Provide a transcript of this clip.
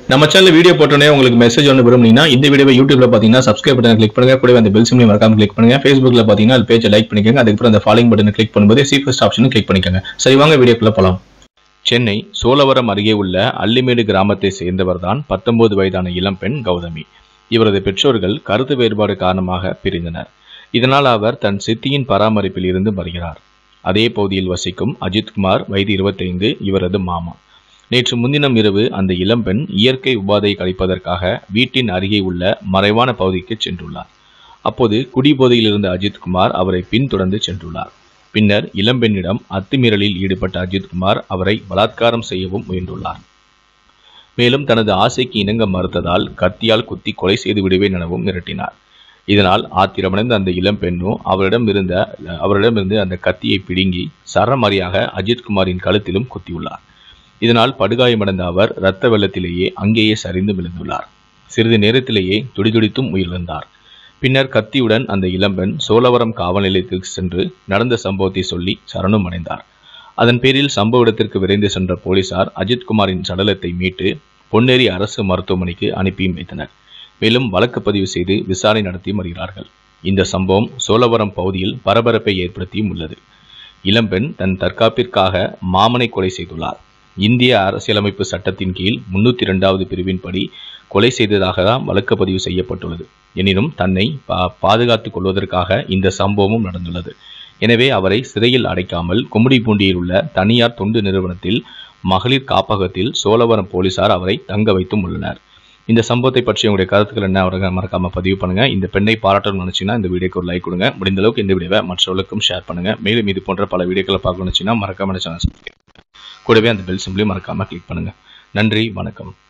நம்ம channel video போட்டோன்னே உங்களுக்கு மெசேஜ் ஒன்று விரும்புனீங்கன்னா இந்த வீடியோவை யூடியூப்ல பார்த்தீங்கன்னா சப்ஸ்கிரைப் பட்டன் கிளிக் பண்ணுங்க கூடவே அந்த பெல் சிம்லையும் மறக்காம கிளிக் பண்ணுங்க ஃபேஸ்புக்ல பார்த்தீங்கன்னா அது பேஜை லைக் பண்ணிக்கோங்க அதுக்கப்புறம் அந்த ஃபாலோயிங் பட்டனை கிளிக் பண்ணும்போது சி ஃபர்ஸ்ட் ஆப்ஷனும் கிளிக் பண்ணிக்கோங்க சரி வாங்க வீடியோக்குள்ள போலாம் சென்னை சோழவரம் அருகே உள்ள அல்லிமேடு கிராமத்தை சேர்ந்தவர்தான் பத்தொன்பது வயதான இளம்பெண் கௌதமி இவரது பெற்றோர்கள் கருத்து வேறுபாடு காரணமாக பிரிந்தனர் இதனால் அவர் தன் சித்தியின் பராமரிப்பில் இருந்து வருகிறார் அதே பகுதியில் வசிக்கும் அஜித்குமார் வயது இருபத்தைந்து இவரது மாமா நேற்று முன்தினம் இரவு அந்த இளம்பெண் இயற்கை உபாதை கழிப்பதற்காக வீட்டின் அருகே உள்ள மறைவான பகுதிக்கு சென்றுள்ளார் அப்போது குடிபோதையில் இருந்த அஜித்குமார் அவரை பின்தொடர்ந்து சென்றுள்ளார் பின்னர் இளம்பெண்ணிடம் அத்துமீறலில் ஈடுபட்ட அஜித்குமார் அவரை பலாத்காரம் செய்யவும் முயன்றுள்ளார் மேலும் தனது ஆசைக்கு இணங்க மறுத்ததால் கத்தியால் குத்தி கொலை செய்து விடுவேன் எனவும் மிரட்டினார் இதனால் ஆத்திரமடைந்த அந்த இளம்பெண்ணோ அவரிடம் இருந்த அவரிடமிருந்து அந்த கத்தியை பிடுங்கி சரமாரியாக அஜித்குமாரின் கழுத்திலும் குத்தியுள்ளார் இதனால் படுகாயமடைந்த அவர் இரத்த வெள்ளத்திலேயே அங்கேயே சரிந்து விழுந்துள்ளார் சிறிது நேரத்திலேயே துடிதுடித்தும் உயிரிழந்தார் பின்னர் கத்தியுடன் அந்த இளம்பெண் சோழவரம் காவல் நிலையத்திற்கு சென்று நடந்த சம்பவத்தை சொல்லி சரணம் அடைந்தார் அதன் பேரில் சம்பவ இடத்திற்கு விரைந்து சென்ற போலீசார் அஜித்குமாரின் சடலத்தை மீட்டு பொன்னேரி அரசு மருத்துவமனைக்கு அனுப்பியும் வைத்தனர் மேலும் வழக்கு பதிவு செய்து விசாரணை நடத்தி வருகிறார்கள் இந்த சம்பவம் சோழவரம் பகுதியில் பரபரப்பை ஏற்படுத்தியும் உள்ளது இளம்பெண் தன் தற்காப்பிற்காக மாமனை கொலை செய்துள்ளார் இந்திய அரசியலமைப்பு சட்டத்தின் கீழ் முன்னூத்தி இரண்டாவது பிரிவின்படி கொலை செய்ததாக தான் வழக்கு பதிவு செய்யப்பட்டுள்ளது எனினும் தன்னை பா- பாதுகாத்துக் கொள்வதற்காக இந்த சம்பவமும் நடந்துள்ளது எனவே அவரை சிறையில் அடைக்காமல் கும்மிடிப்பூண்டியில் உள்ள தனியார் தொண்டு நிறுவனத்தில் மகளிர் காப்பகத்தில் சோழவரம் போலீசார் அவரை தங்க வைத்தும் உள்ளனர் இந்த சம்பவத்தை பற்றி உங்களுடைய கருத்துக்கள் என்ன அவரை மறக்காம பதிவு பண்ணுங்க இந்த பெண்ணை பாராட்டணும்னு நினைச்சீங்கன்னா இந்த வீடியோக்கு ஒரு லைக் கொடுங்க முடிந்த அளவுக்கு இந்த வீடியோவை மற்றவர்களுக்கும் ஷேர் பண்ணுங்க மேலும் இது போன்ற பல வீடியோக்களை பார்க்கணும்னு நினைச்சீங்கன்னா மறக்காம சேனல் கூடவே அந்த பெல் சிம்பிளையும் மறக்காம கிளிக் பண்ணுங்க நன்றி வணக்கம்